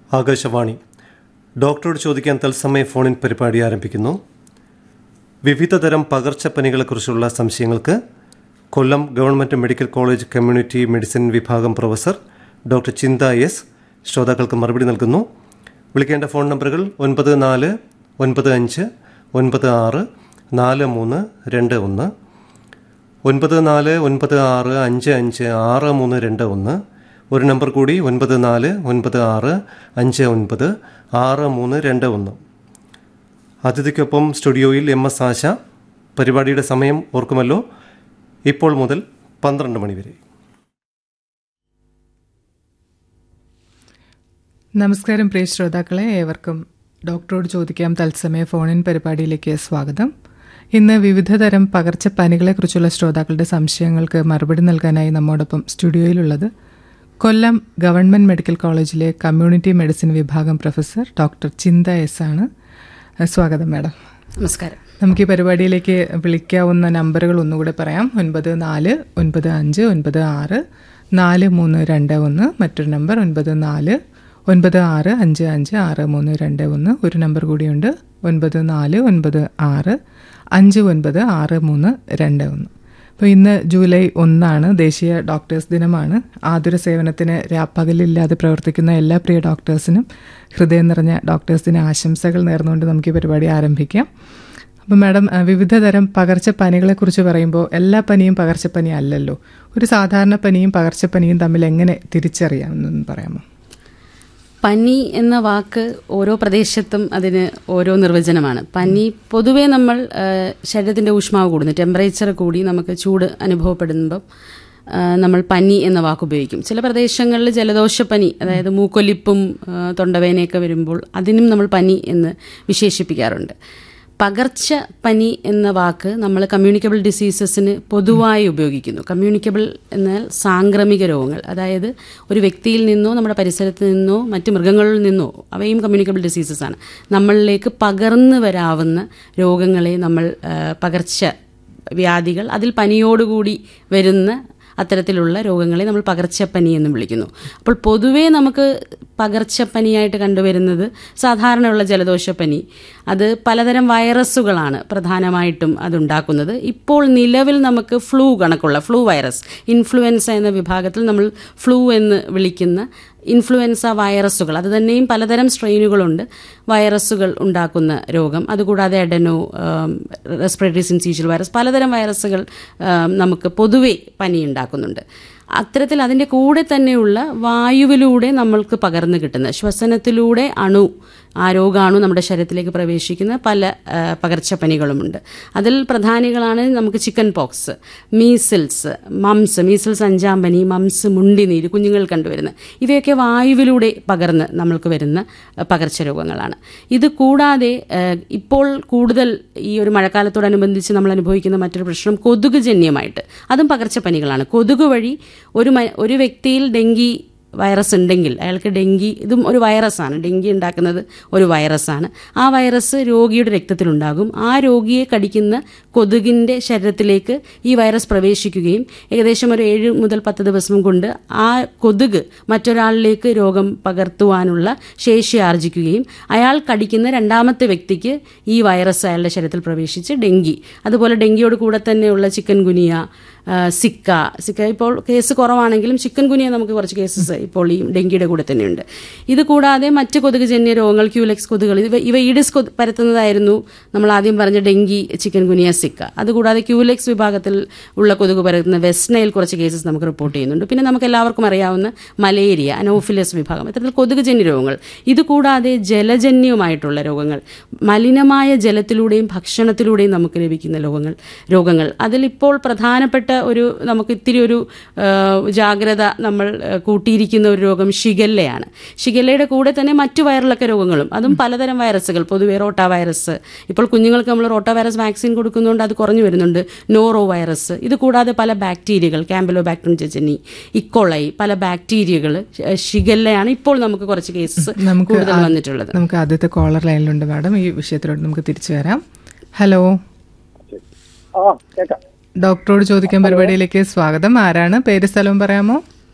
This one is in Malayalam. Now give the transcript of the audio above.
ആകാശവാണി ഡോക്ടറോട് ചോദിക്കാൻ തത്സമയ ഫോണിൻ പരിപാടി ആരംഭിക്കുന്നു വിവിധതരം പകർച്ചപ്പനികളെക്കുറിച്ചുള്ള സംശയങ്ങൾക്ക് Kollam government medical college community medicine വിഭാഗം പ്രൊഫസർ ഡോക്ടർ ചിന്ത എസ് ശ്രോതാക്കൾക്ക് മറുപടി നൽകുന്നു വിളിക്കേണ്ട ഫോൺ നമ്പറുകൾ ഒൻപത് നാല് ഒൻപത് അഞ്ച് ഒൻപത് ആറ് നാല് മൂന്ന് രണ്ട് ഒന്ന് ഒൻപത് നാല് ഒൻപത് ആറ് അഞ്ച് അഞ്ച് ആറ് മൂന്ന് രണ്ട് ഒന്ന് ഒരു നമ്പർ കൂടി ഒൻപത് നാല് ഒൻപത് ആറ് അഞ്ച് ഒൻപത് ആറ് മൂന്ന് രണ്ട് ഒന്ന് അതിഥിക്കൊപ്പം സ്റ്റുഡിയോയിൽ എം എസ് ആശ പരിപാടിയുടെ സമയം ഓർക്കുമല്ലോ ഇപ്പോൾ മുതൽ പന്ത്രണ്ട് മണിവരെ നമസ്കാരം പ്രിയ ശ്രോതാക്കളെ ഏവർക്കും ഡോക്ടറോട് ചോദിക്കാം തത്സമയ ഫോണിൻ പരിപാടിയിലേക്ക് സ്വാഗതം ഇന്ന് വിവിധതരം പകർച്ചപ്പനികളെക്കുറിച്ചുള്ള ശ്രോതാക്കളുടെ സംശയങ്ങൾക്ക് മറുപടി നൽകാനായി നമ്മോടൊപ്പം സ്റ്റുഡിയോയിലുള്ളത് കൊല്ലം ഗവൺമെൻറ് മെഡിക്കൽ കോളേജിലെ കമ്മ്യൂണിറ്റി മെഡിസിൻ വിഭാഗം പ്രൊഫസർ ഡോക്ടർ ചിന്ത എസ് ആണ് സ്വാഗതം മാഡം നമസ്കാരം നമുക്ക് ഈ പരിപാടിയിലേക്ക് വിളിക്കാവുന്ന നമ്പറുകൾ ഒന്നുകൂടെ പറയാം ഒൻപത് നാല് ഒൻപത് അഞ്ച് ഒൻപത് ആറ് നാല് മൂന്ന് രണ്ട് ഒന്ന് മറ്റൊരു നമ്പർ ഒൻപത് നാല് ഒൻപത് ആറ് അഞ്ച് അഞ്ച് ആറ് മൂന്ന് രണ്ട് ഒന്ന് ഒരു നമ്പർ കൂടിയുണ്ട് ഒൻപത് നാല് ഒൻപത് ആറ് അഞ്ച് ഒൻപത് ആറ് മൂന്ന് രണ്ട് ഒന്ന് അപ്പോൾ ഇന്ന് ജൂലൈ ഒന്നാണ് ദേശീയ ഡോക്ടേഴ്സ് ദിനമാണ് ആതുര സേവനത്തിന് രാപ്പകലില്ലാതെ പ്രവർത്തിക്കുന്ന എല്ലാ പ്രിയ ഡോക്ടേഴ്സിനും ഹൃദയം നിറഞ്ഞ ഡോക്ടേഴ്സ് ദിന ആശംസകൾ നേർന്നുകൊണ്ട് നമുക്ക് ഈ പരിപാടി ആരംഭിക്കാം അപ്പം മാഡം അഹ് വിവിധ തരം പകർച്ചപ്പനികളെക്കുറിച്ച് പറയുമ്പോൾ എല്ലാ പനിയും പകർച്ചപ്പനി അല്ലല്ലോ ഒരു സാധാരണ പനിയും പകർച്ചപ്പനിയും തമ്മിൽ എങ്ങനെ തിരിച്ചറിയാമെന്നൊന്ന് പറയാമോ പനി എന്ന വാക്ക് ഓരോ പ്രദേശത്തും അതിന് ഓരോ നിർവചനമാണ് പനി പൊതുവേ നമ്മൾ ആ, ശരീരത്തിന്റെ ഊഷ്മാവ് കൂടുന്നു ടെമ്പറേച്ചർ കൂടി നമുക്ക് ചൂട് അനുഭവപ്പെടുമ്പം ആ, നമ്മൾ പനി എന്ന വാക്ക് ഉപയോഗിക്കും ചില പ്രദേശങ്ങളിൽ ജലദോഷപ്പനി അതായത് മൂക്കൊലിപ്പും ആ, തൊണ്ടവേനയൊക്കെ വരുമ്പോൾ അതിനും നമ്മൾ പനി എന്ന് വിശേഷിപ്പിക്കാറുണ്ട് പകർച്ച പനി എന്ന വാക്ക് നമ്മൾ കമ്മ്യൂണിക്കബിൾ ഡിസീസസിന് പൊതുവായി ഉപയോഗിക്കുന്നു കമ്മ്യൂണിക്കബിൾ എന്നാൽ സാംക്രമിക രോഗങ്ങൾ അതായത് ഒരു വ്യക്തിയിൽ നിന്നോ നമ്മുടെ പരിസരത്ത് നിന്നോ മറ്റ് മൃഗങ്ങളിൽ നിന്നോ അവയും കമ്മ്യൂണിക്കബിൾ ഡിസീസസ് ആണ് നമ്മളിലേക്ക് പകർന്നു വരാവുന്ന രോഗങ്ങളെ നമ്മൾ ആ, പകർച്ച വ്യാധികൾ അതിൽ പനിയോടുകൂടി വരുന്ന അത്തരത്തിലുള്ള രോഗങ്ങളെ നമ്മൾ പകർച്ചപ്പനി എന്ന് വിളിക്കുന്നു അപ്പോൾ പൊതുവേ നമുക്ക് പകർച്ചപ്പനിയായിട്ട് കണ്ടുവരുന്നത് സാധാരണയുള്ള ജലദോഷപ്പനി അത് പലതരം വൈറസുകളാണ് പ്രധാനമായിട്ടും അതുണ്ടാക്കുന്നത് ഇപ്പോൾ നിലവിൽ നമുക്ക് ഫ്ലൂ കണക്കുള്ള ഫ്ലൂ വൈറസ് ഇൻഫ്ലുവൻസ എന്ന വിഭാഗത്തിൽ നമ്മൾ ഫ്ലൂ എന്ന് വിളിക്കുന്ന ഇൻഫ്ലുവൻസ വൈറസുകൾ അത് തന്നെയും പലതരം സ്ട്രെയിനുകളുണ്ട് വൈറസുകൾ ഉണ്ടാക്കുന്ന രോഗം അതുകൂടാതെ അഡനോ റെസ്പിറേറ്ററി സിൻസീഷ്യൽ വൈറസ് പലതരം വൈറസുകൾ ആം, നമുക്ക് പൊതുവെ പനി ഉണ്ടാക്കുന്നുണ്ട് അത്തരത്തിൽ അതിൻ്റെ കൂടെ തന്നെയുള്ള വായുവിലൂടെ നമ്മൾക്ക് പകർന്നു കിട്ടുന്ന ശ്വസനത്തിലൂടെ അണു ആ രോഗാണു നമ്മുടെ ശരീരത്തിലേക്ക് പ്രവേശിക്കുന്ന പല ആ, പകർച്ചപ്പനികളുമുണ്ട് അതിൽ പ്രധാനികളാണ് നമുക്ക് chicken pox measles mumps measles അഞ്ചാം പനി മംസ് മുണ്ടിനീര് കുഞ്ഞുങ്ങൾ കണ്ടുവരുന്ന ഇവയൊക്കെ വായുവിലൂടെ പകർന്ന് നമ്മൾക്ക് വരുന്ന ആ, പകർച്ചരോഗങ്ങളാണ് ഇത് കൂടാതെ ആ, ഇപ്പോൾ കൂടുതൽ ഈ ഒരു മഴക്കാലത്തോടനുബന്ധിച്ച് നമ്മൾ അനുഭവിക്കുന്ന മറ്റൊരു പ്രശ്നം കൊതുക് ജന്യമായിട്ട് അതും പകർച്ചപ്പനികളാണ് കൊതുക് വഴി ഒരു മ- ഒരു വ്യക്തിയിൽ ഡെങ്കി വൈറസ് ഉണ്ടെങ്കിൽ അയാൾക്ക് ഡെങ്കി ഇതും ഒരു വൈറസാണ് ഡെങ്കി ഉണ്ടാക്കുന്നത് ഒരു വൈറസാണ് ആ വൈറസ് രോഗിയുടെ രക്തത്തിലുണ്ടാകും ആ രോഗിയെ കടിക്കുന്ന കൊതുകിൻ്റെ ശരീരത്തിലേക്ക് ഈ വൈറസ് പ്രവേശിക്കുകയും ഏകദേശം ഒരു ഏഴ് മുതൽ പത്ത് ദിവസം കൊണ്ട് ആ കൊതുക് മറ്റൊരാളിലേക്ക് രോഗം പകർത്തുവാനുള്ള ശേഷി ആർജിക്കുകയും അയാൾ കടിക്കുന്ന രണ്ടാമത്തെ വ്യക്തിക്ക് ഈ വൈറസ് അയാളുടെ ശരീരത്തിൽ പ്രവേശിച്ച് ഡെങ്കി അതുപോലെ ഡെങ്കിയോട് കൂടെ തന്നെയുള്ള ചിക്കൻ ഗുനിയ ആ, സിക്ക സിക്ക ഇപ്പോൾ കേസ് കുറവാണെങ്കിലും ചിക്കൻ ഗുനിയ നമുക്ക് കുറച്ച് കേസസ് ഇപ്പോൾ ഈ ഡെങ്കിയുടെ കൂടെ തന്നെയുണ്ട് ഇത് കൂടാതെ മറ്റ് കൊതുകുജന്യ രോഗങ്ങൾ ക്യൂലെക്സ് കൊതുകുകൾ ഇവ ഇവ ഈഡിസ് കൊതു പരത്തുന്നതായിരുന്നു നമ്മൾ ആദ്യം പറഞ്ഞ ഡെങ്കി ചിക്കൻ ഗുനിയ സിക്ക അതുകൂടാതെ ക്യൂലെക്സ് വിഭാഗത്തിൽ ഉള്ള കൊതുക് പരത്തുന്ന വെസ്റ്റ്നയിൽ കുറച്ച് കേസസ് നമുക്ക് റിപ്പോർട്ട് ചെയ്യുന്നുണ്ട് പിന്നെ നമുക്ക് എല്ലാവർക്കും അറിയാവുന്ന മലേറിയ അനോഫിലസ് വിഭാഗം ഇത്തരത്തിൽ കൊതുകുജന്യ രോഗങ്ങൾ ഇത് കൂടാതെ ജലജന്യമായിട്ടുള്ള രോഗങ്ങൾ മലിനമായ ജലത്തിലൂടെയും ഭക്ഷണത്തിലൂടെയും നമുക്ക് ലഭിക്കുന്ന രോഗങ്ങൾ രോഗങ്ങൾ അതിലിപ്പോൾ പ്രധാനപ്പെട്ട ഒരു നമുക്ക് ഇത്തിരി ഒരു ആ, ജാഗ്രത നമ്മൾ ആ, കൂട്ടിയിരിക്കുന്ന ഒരു രോഗം ഷിഗല്ലയാണ് ഷിഗല്ലയുടെ കൂടെ തന്നെ മറ്റു വയറിളക്ക രോഗങ്ങളും അതും പലതരം വൈറസുകൾ പൊതുവെ റോട്ട വൈറസ് ഇപ്പോൾ കുഞ്ഞുങ്ങൾക്ക് നമ്മൾ റോട്ട വൈറസ് വാക്സിൻ കൊടുക്കുന്നതുകൊണ്ട് അത് കുറഞ്ഞു വരുന്നുണ്ട് നോറോ വൈറസ് ഇത് കൂടാതെ പല ബാക്ടീരിയകൾ ക്യാമ്പലോ ബാക്ടീരിയം ജെജനി ഇക്കോളൈ പല ബാക്ടീരിയകൾ ഷിഗല്ലയാണ് ഇപ്പോൾ നമുക്ക് കുറച്ച് കേസസ് നമുക്ക് കൂടുതൽ ആ- വന്നിട്ടുള്ളത് നമുക്ക് ആദ്യത്തെ കോളർ ലൈനിലുണ്ട് മാഡം ഈ വിഷയത്തിലോട്ട് നമുക്ക് തിരിച്ചു വരാം ഹലോ ആ കേക്കാം ഡോക്ടറോട് ചോദിക്കാൻ പരിപാടിയിലേക്ക് സ്വാഗതം ആരാണ് പേര് സ്ഥലവും പറയാമോ